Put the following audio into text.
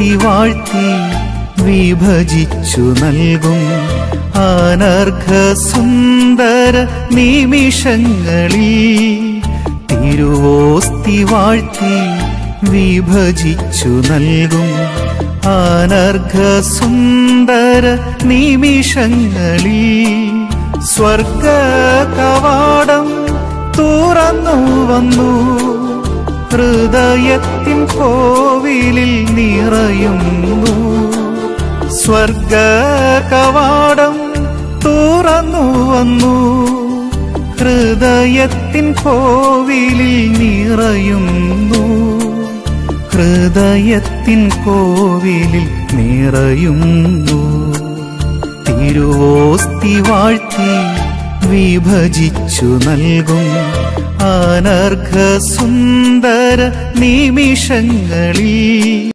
വാഴ്ത്തി വിഭജിച്ചു നൽകും അനർഘ സുന്ദര നിമിഷങ്ങളിൽ തിരുവോസ്തി വാഴ്ത്തി വിഭജിച്ചു നൽകും അനർഘ സുന്ദര നിമിഷങ്ങളിൽ സ്വർഗ കവാടം തുറന്നു വന്നു ഹൃദയത്തിൻ കോവിലിൽ നിറയുന്നു സ്വർഗ കവാടം തുറന്നു വന്നു ഹൃദയത്തിൻ കോവിലിൽ നിറയുന്നു ഹൃദയത്തിൻ കോവിലിൽ നിറയുന്നു തിരുവോസ്തി വാഴ്ത്തി വിഭജിച്ചു നൽകും അനർഘ സുന്ദര നിമിഷങ്ങളിൽ